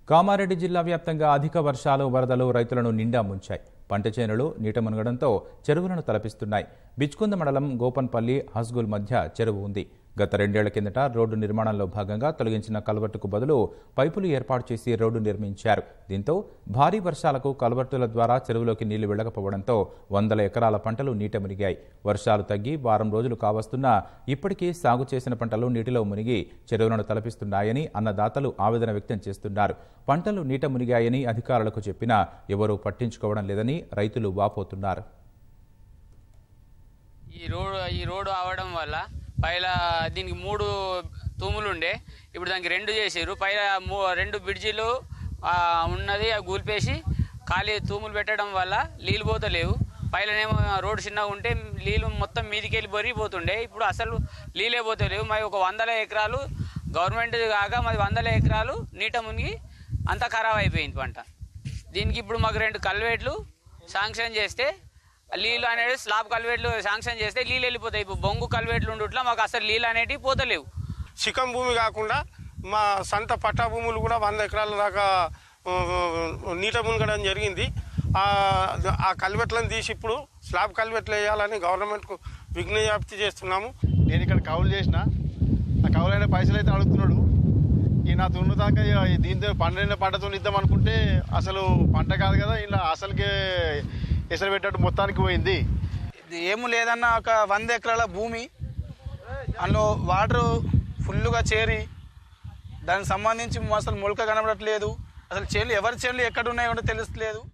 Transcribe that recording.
కామారెడ్డి జిల్లా వ్యాప్తంగా అధిక వర్షాలు వరదలు రైతులను నిండా ముంచాయి పంట చేనులు నీట మునగడంతో చెరువులను తలపిస్తున్నాయి బిచ్కుంద మండలం గోపన్పల్లి హస్గుల్ మధ్య చెరువు ఉంది గత రెండేళ్ల కిందట రోడ్డు నిర్మాణంలో భాగంగా తొలగించిన కల్వర్టుకు బదులు పైపులు ఏర్పాటు చేసి రోడ్డు నిర్మించారు దీంతో భారీ వర్షాలకు కల్వర్టుల ద్వారా చెరువులోకి నీళ్లు వెళ్లకపోవడంతో వందల ఎకరాల పంటలు నీట మునిగాయి వర్షాలు తగ్గి వారం రోజులు కావస్తున్నా ఇప్పటికీ సాగు చేసిన పంటలు నీటిలో మునిగి చెరువులను తలపిస్తున్నాయని అన్నదాతలు ఆవేదన వ్యక్తం చేస్తున్నారు పంటలు నీట మునిగాయని అధికారులకు చెప్పినా ఎవరూ పట్టించుకోవడం లేదని రైతులు వాపోతున్నారు ఈ రోడ్ ఈ రోడ్డు అవడం వల్ల పైన దీనికి మూడు తూములు ఉండే ఇప్పుడు దానికి రెండు చేసారు పైన మూ రెండు బ్రిడ్జిలు ఆ, ఉన్నది అవి కూల్పేసి ఖాళీ తూములు పెట్టడం వల్ల నీళ్ళు పోతలేవు పైననేమో రోడ్డు చిన్నగా ఉంటే నీళ్ళు మొత్తం మీదికి వెళ్ళి బొరిగిపోతుండే ఇప్పుడు అసలు నీళ్ళే పోతలేవు మరి ఒక వందల ఎకరాలు గవర్నమెంట్ కాక మరి వందల ఎకరాలు నీట మునిగి అంతా ఖరాబ్ అయిపోయింది పంట దీనికి ఇప్పుడు మాకు రెండు కల్వేట్లు శాంక్షన్ చేస్తే నీళ్ళు అనేది స్లాబ్ కల్వేట్లు శాంక్షన్ చేస్తే నీళ్ళు వెళ్ళిపోతాయి ఇప్పుడు బొంగు కల్వేట్లు ఉండుట్లా మాకు అసలు నీళ్ళు అనేటివి పోతలేవు చికం భూమి కాకుండా మా సొంత పట్టా భూములు కూడా వంద ఎకరాల దాకా ఆ, నీట మునగడం జరిగింది ఆ ఆ కల్వెట్లను తీసి ఇప్పుడు స్లాబ్ కల్వెట్లు వేయాలని గవర్నమెంట్కు విజ్ఞప్తి చేస్తున్నాము నేను ఇక్కడ కౌలు చేసిన ఆ కౌలు అయిన పైసలు అయితే అడుగుతున్నాడు ఈ నా తున్ను దాకా ఇక ఈ దీంతో పండిన పంటతో ఇద్దాం అనుకుంటే అసలు పంట కాదు కదా ఇలా అసలుకే ఎసరు పెట్టట్టు మొత్తానికి పోయింది ఇది ఏమీ లేదన్న ఒక వంద ఎకరాల భూమి అందులో వాటర్ ఫుల్గా చేరి దానికి సంబంధించి అసలు మొలక కనబడట్లేదు అసలు చేనులు ఎవరి చేనులు ఎక్కడ ఉన్నాయో కూడా తెలుస్తలేదు